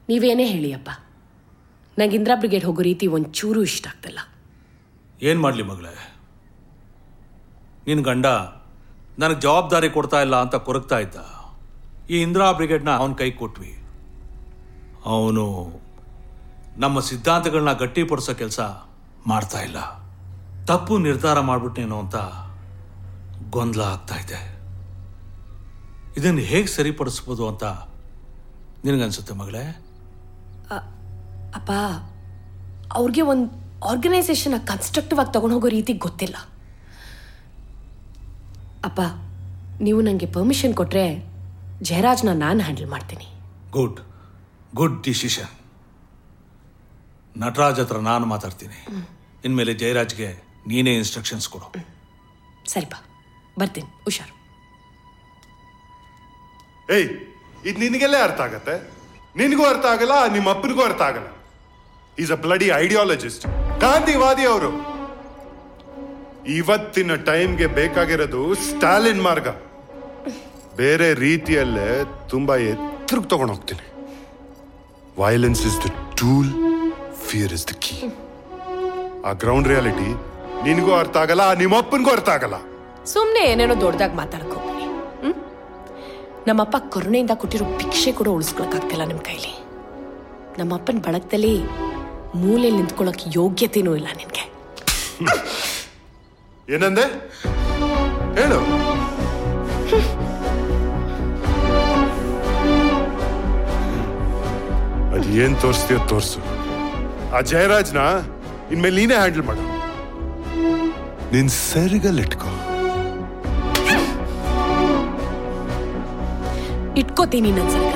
ನೀವೇನೇ ಹೇಳಿ ಅಪ್ಪ ನಂಗೆ ಇಂದಿರಾ ಬ್ರಿಗೇಡ್ ಹೋಗೋ ರೀತಿ ಒಂಚೂರು ಇಷ್ಟ ಆಗ್ತಿಲ್ಲ ಏನು ಮಾಡಲಿ ಮಗಳೇ ನಿನ್ನ ಗಂಡ ನನಗೆ ಜವಾಬ್ದಾರಿ ಕೊಡ್ತಾ ಇಲ್ಲ ಅಂತ ಕೊರಗ್ತಾ ಇದ್ದ ಈ ಇಂದಿರಾ ಬ್ರಿಗೇಡ್ನ ಅವನ ಕೈ ಕೊಟ್ವಿ ಅವನು ನಮ್ಮ ಸಿದ್ಧಾಂತಗಳನ್ನ ಗಟ್ಟಿಪಡಿಸೋ ಕೆಲಸ ಮಾಡ್ತಾ ಇಲ್ಲ ತಪ್ಪು ನಿರ್ಧಾರ ಮಾಡ್ಬಿಟ್ಟೇನೋ ಅಂತ ಗೊಂದಲ ಆಗ್ತಾ ಇದೆ ಇದನ್ನು ಹೇಗೆ ಸರಿಪಡಿಸ್ಬೋದು ಅಂತ ನಿನಗನ್ಸುತ್ತೆ ಮಗಳೇ ಅಪ್ಪ ಅವ್ರಿಗೆ ಒಂದು ಆರ್ಗನೈಸೇಷನ್ ಕನ್ಸ್ಟ್ರಕ್ಟಿವ್ ಆಗಿ ತಗೊಂಡು ಹೋಗೋ ರೀತಿ ಗೊತ್ತಿಲ್ಲ ಅಪ್ಪ ನೀವು ನನಗೆ ಪರ್ಮಿಷನ್ ಕೊಟ್ಟರೆ ಜಯರಾಜ್ನ ನಾನು ಹ್ಯಾಂಡಲ್ ಮಾಡ್ತೀನಿ ಗುಡ್ ಗುಡ್ ಡಿಸಿಷನ್ ನಟರಾಜ್ ಹತ್ರ ನಾನು ಮಾತಾಡ್ತೀನಿ ಇನ್ಮೇಲೆ ಜಯರಾಜ್ಗೆ ನೀನೇ ಇನ್ಸ್ಟ್ರಕ್ಷನ್ಸ್ ಕೊಡು ಸರಿಪಾ ಬರ್ತೀನಿ ಹುಷಾರು ಏಯ್ ಇದು ನಿನಗೆಲ್ಲೇ ಅರ್ಥ ಆಗತ್ತೆ ನಿನಗೂ ಅರ್ಥ ಆಗಲ್ಲ ನಿಮ್ಮ ಅಪ್ಪನಿಗೂ ಅರ್ಥ ಆಗಲ್ಲ ಈಸ್ ಅ ಬ್ಲಡಿ ಐಡಿಯಾಲಜಿಸ್ಟ್ ಗಾಂಧಿವಾದಿ ಅವರು ಇವತ್ತಿನ ಟೈಮ್ಗೆ ಬೇಕಾಗಿರೋದು ಸ್ಟಾಲಿನ್ ಮಾರ್ಗ ಬೇರೆ ರೀತಿಯಲ್ಲೇ ತುಂಬಾ ಎತ್ತರಕ್ಕೆ ತಗೊಂಡು ಹೋಗ್ತೀನಿ violence is the tool fear is the key ಆ ಗ್ರೌಂಡ್ ರಿಯಾಲಿಟಿ ನಿನಗೂ ಅರ್ಥ ಆಗಲ್ಲ ನಿಮ್ಮ ಅಪ್ಪನಿಗೂ ಅರ್ಥ ಆಗಲ್ಲ ಸುಮ್ಮನೆ ಏನೇನೋ ದೊಡ್ಡದಾಗಿ ಮಾತಾಡಕ್ ಹೋಗ್ಬಿಡಿ ಹ್ಮ್ ನಮ್ಮಪ್ಪ ಕರುಣೆಯಿಂದ ಕೊಟ್ಟಿರೋ ಭಿಕ್ಷೆ ಕೂಡ ಉಳಿಸ್ಕೊಳಕ್ಕಾಗ್ತಿಲ್ಲ ನಿಮ್ಮ ಕೈಲಿ ನಮ್ಮಪ್ಪನ ಬಳಗದಲ್ಲಿ ಮೂಲೆ ನಿಂತ್ಕೊಳ್ಳೋಕೆ ಯೋಗ್ಯತೆನೂ ಇಲ್ಲ ನಿನಗೆ ಏನಂದೆ ಹೇಳು ಅದ್ ಏನ್ ತೋರಿಸ್ತೀಯ ತೋರ್ಸು ಆ ಜಯರಾಜ್ನ ಇನ್ಮೇಲೆ ನೀನೇ ಹ್ಯಾಂಡಲ್ ಮಾಡು ನಿನ್ ಸರಿಗಲ್ಲಿಟ್ಕೋ ಇಟ್ಕೋತೀನಿ ನನ್ನ